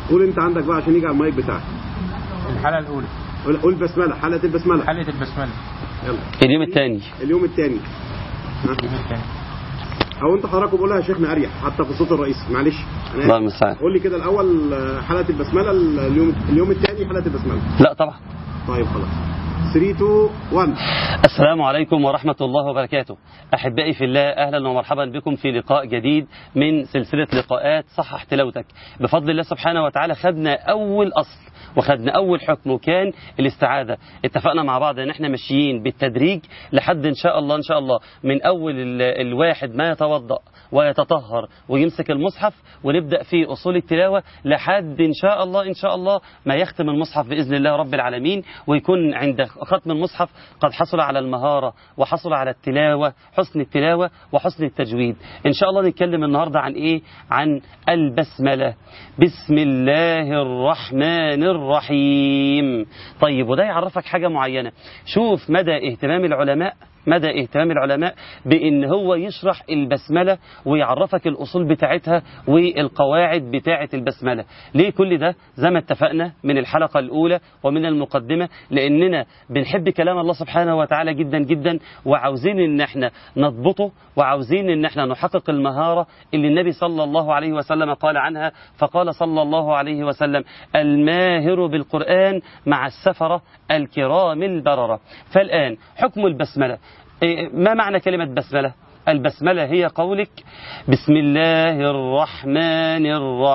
قول انت عندك بقى عشان يجي على المايك بتاعك الحلقة الأولى قول- قول بسمله حلقه البسمله حلقة البسملة يلا اليوم الثاني اليوم الثاني اليوم الثاني او انت حضراتكم بقولها يا شيخنا اريح حتى في الصوت الرئيسي معلش أنا الله آسف. المستعان قول لي كده الاول آه، حلقه البسمله اليوم اليوم الثاني حلقه البسمله لا طبعا طيب خلاص 3 2 1 السلام عليكم ورحمة الله وبركاته أحبائي في الله أهلا ومرحبا بكم في لقاء جديد من سلسلة لقاءات صحح تلاوتك بفضل الله سبحانه وتعالى خدنا أول أصل وخدنا أول حكم وكان الاستعاذة اتفقنا مع بعض أن احنا ماشيين بالتدريج لحد إن شاء الله إن شاء الله من أول ال- الواحد ما يتوضأ ويتطهر ويمسك المصحف ونبدأ في أصول التلاوة لحد إن شاء الله إن شاء الله ما يختم المصحف بإذن الله رب العالمين ويكون عند ختم المصحف قد حصل على المهارة وحصل على التلاوة حسن التلاوة وحسن التجويد إن شاء الله نتكلم النهاردة عن إيه عن البسملة بسم الله الرحمن الرحيم طيب وده يعرفك حاجة معينة شوف مدى اهتمام العلماء مدى اهتمام العلماء بان هو يشرح البسمله ويعرفك الاصول بتاعتها والقواعد بتاعه البسمله ليه كل ده زي ما اتفقنا من الحلقه الاولى ومن المقدمه لاننا بنحب كلام الله سبحانه وتعالى جدا جدا وعاوزين ان احنا نضبطه وعاوزين ان احنا نحقق المهاره اللي النبي صلى الله عليه وسلم قال عنها فقال صلى الله عليه وسلم الماهر بالقران مع السفره الكرام البرره فالان حكم البسمله إيه، ما معنى كلمة بسملة؟ البسملة هي قولك بسم الله الرحمن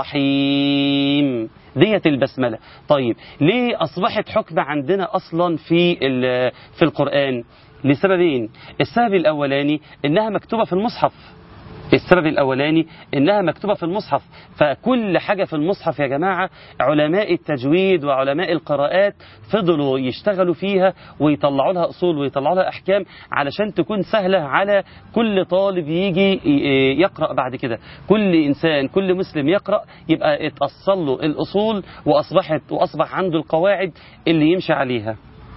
الرحيم ديت البسملة طيب ليه أصبحت حكم عندنا أصلا في ال- في القرآن لسببين السبب الأولاني إنها مكتوبة في المصحف السبب الأولاني إنها مكتوبة في المصحف فكل حاجة في المصحف يا جماعة علماء التجويد وعلماء القراءات فضلوا يشتغلوا فيها ويطلعوا لها أصول ويطلعوا لها أحكام علشان تكون سهلة على كل طالب يجي ي- يقرأ بعد كده كل إنسان كل مسلم يقرأ يبقى اتأصل له الأصول وأصبحت وأصبح عنده القواعد اللي يمشي عليها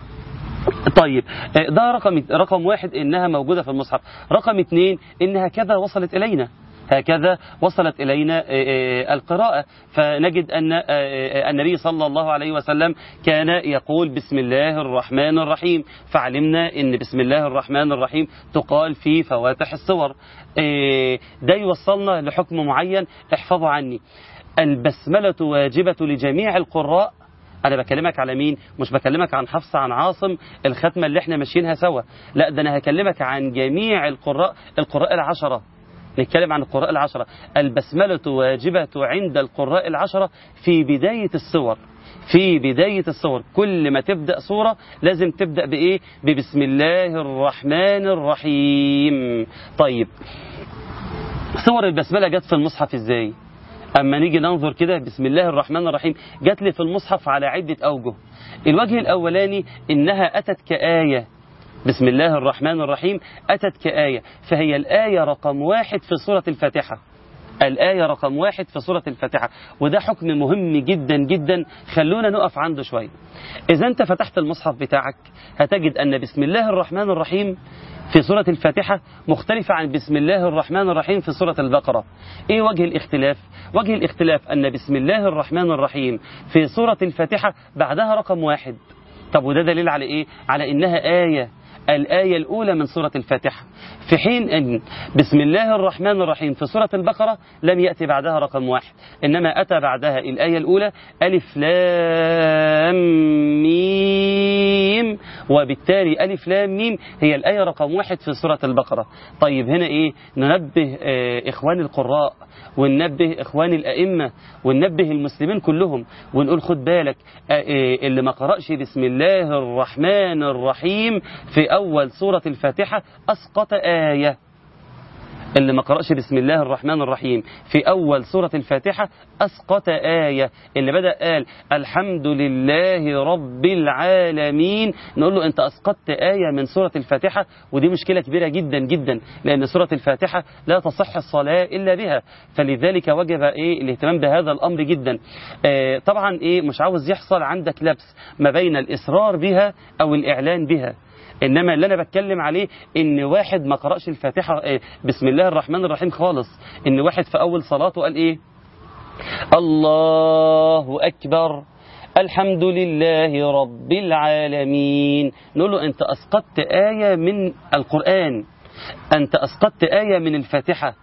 طيب آه، ده رقم رقم واحد انها موجوده في المصحف رقم اثنين ان هكذا وصلت الينا هكذا وصلت الينا آه، آه، القراءه فنجد ان آه، آه، النبي صلى الله عليه وسلم كان يقول بسم الله الرحمن الرحيم فعلمنا ان بسم الله الرحمن الرحيم تقال في فواتح السور آه، ده يوصلنا لحكم معين احفظوا عني البسمله واجبه لجميع القراء انا بكلمك على مين مش بكلمك عن حفص عن عاصم الختمه اللي احنا ماشيينها سوا لا ده انا هكلمك عن جميع القراء القراء العشره نتكلم عن القراء العشرة البسملة واجبة عند القراء العشرة في بداية السور في بداية السور كل ما تبدأ سورة لازم تبدأ بإيه ببسم الله الرحمن الرحيم طيب صور البسملة جت في المصحف ازاي اما نيجي ننظر كده بسم الله الرحمن الرحيم جات لي في المصحف على عدة اوجه الوجه الاولاني انها اتت كآية بسم الله الرحمن الرحيم اتت كآية فهي الآية رقم واحد في سورة الفاتحة الآية رقم واحد في سورة الفاتحة وده حكم مهم جدا جدا خلونا نقف عنده شوية إذا أنت فتحت المصحف بتاعك هتجد أن بسم الله الرحمن الرحيم في سورة الفاتحة مختلفة عن بسم الله الرحمن الرحيم في سورة البقرة إيه وجه الاختلاف؟ وجه الاختلاف أن بسم الله الرحمن الرحيم في سورة الفاتحة بعدها رقم واحد طب وده دليل على إيه؟ على إنها آية الآية الأولى من سورة الفاتحة في حين أن بسم الله الرحمن الرحيم في سورة البقرة لم يأتي بعدها رقم واحد إنما أتى بعدها الآية الأولى ألف لام ميم وبالتالي ألف لام ميم هي الآية رقم واحد في سورة البقرة طيب هنا إيه ننبه آه، إخوان القراء وننبه إخوان الأئمة وننبه المسلمين كلهم ونقول خد بالك آه، آه، اللي ما قرأش بسم الله الرحمن الرحيم في أول سورة الفاتحة أسقط آية اللي ما قرأش بسم الله الرحمن الرحيم في أول سورة الفاتحة أسقط آية اللي بدأ قال الحمد لله رب العالمين نقول له أنت أسقطت آية من سورة الفاتحة ودي مشكلة كبيرة جدا جدا لأن سورة الفاتحة لا تصح الصلاة إلا بها فلذلك وجب إيه الاهتمام بهذا الأمر جدا آه طبعا إيه مش عاوز يحصل عندك لبس ما بين الإصرار بها أو الإعلان بها انما اللي انا بتكلم عليه ان واحد ما قرأش الفاتحة إيه، بسم الله الرحمن الرحيم خالص ان واحد في اول صلاته قال ايه الله أكبر الحمد لله رب العالمين نقول له أنت أسقطت آية من القرآن أنت أسقطت آية من الفاتحة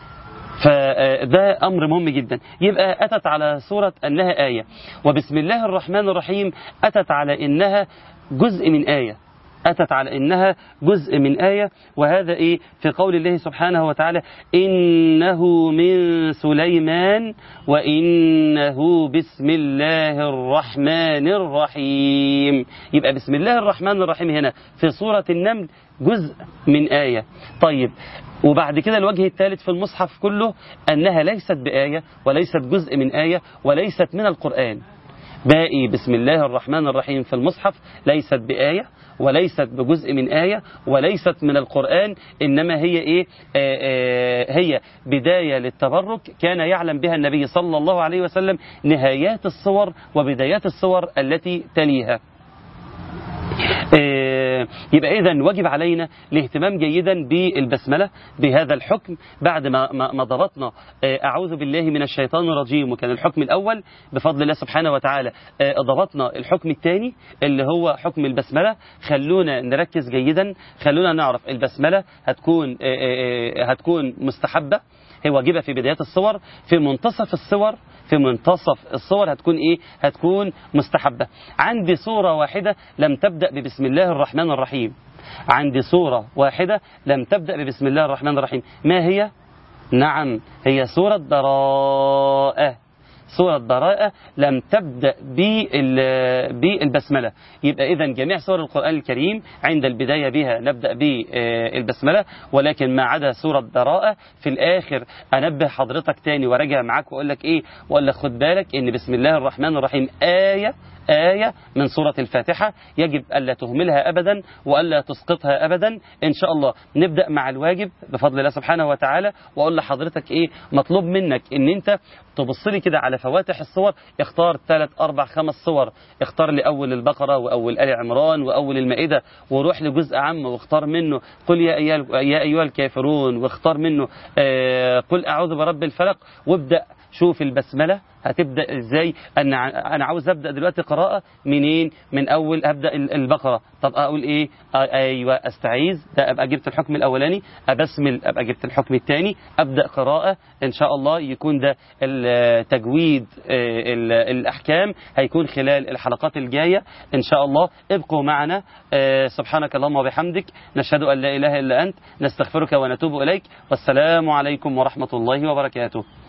فده أمر مهم جدا يبقى أتت على صورة أنها آية وبسم الله الرحمن الرحيم أتت على إنها جزء من آية أتت على إنها جزء من آية وهذا إيه في قول الله سبحانه وتعالى إنه من سليمان وإنه بسم الله الرحمن الرحيم يبقى بسم الله الرحمن الرحيم هنا في سورة النمل جزء من آية طيب وبعد كده الوجه الثالث في المصحف كله أنها ليست بآية وليست جزء من آية وليست من القرآن باقي بسم الله الرحمن الرحيم في المصحف ليست بآية وليست بجزء من آية وليست من القرآن إنما هي إيه آآ آآ هي بداية للتبرك كان يعلم بها النبي صلى الله عليه وسلم نهايات الصور وبدايات الصور التي تليها يبقى إذا واجب علينا الاهتمام جيدا بالبسملة بهذا الحكم بعد ما ما ضبطنا أعوذ بالله من الشيطان الرجيم وكان الحكم الأول بفضل الله سبحانه وتعالى ضبطنا الحكم الثاني اللي هو حكم البسملة خلونا نركز جيدا خلونا نعرف البسملة هتكون هتكون مستحبة هي واجبة في بدايات الصور في منتصف الصور في منتصف الصور هتكون ايه هتكون مستحبة عندي صورة واحدة لم تبدأ ببسم الله الرحمن الرحيم عندي صورة واحدة لم تبدأ ببسم الله الرحمن الرحيم ما هي نعم هي سورة براءة سورة براءة لم تبدأ بالبسملة يبقى إذا جميع سور القرآن الكريم عند البداية بها نبدأ بالبسملة ولكن ما عدا سورة براءة في الآخر أنبه حضرتك تاني وراجع معاك وأقول لك إيه وأقول لك خد بالك إن بسم الله الرحمن الرحيم آية آية من سورة الفاتحة يجب ألا تهملها أبدا وألا تسقطها أبدا إن شاء الله نبدأ مع الواجب بفضل الله سبحانه وتعالى وأقول لحضرتك إيه مطلوب منك إن أنت تبص لي كده على فواتح الصور اختار ثلاث أربع خمس صور اختار لي أول البقرة وأول آل عمران وأول المائدة وروح لجزء عام واختار منه قل يا أيها, يا أيها الكافرون واختار منه آه قل أعوذ برب الفلق وابدأ شوف البسملة هتبدأ ازاي انا انا عاوز ابدا دلوقتي قراءة منين من اول ابدا البقرة طب اقول ايه آه ايوه استعيذ ده ابقى جبت الحكم الاولاني ابسمل ابقى جبت الحكم الثاني ابدا قراءة ان شاء الله يكون ده التجويد الاحكام هيكون خلال الحلقات الجاية ان شاء الله ابقوا معنا سبحانك اللهم وبحمدك نشهد ان لا اله الا انت نستغفرك ونتوب اليك والسلام عليكم ورحمة الله وبركاته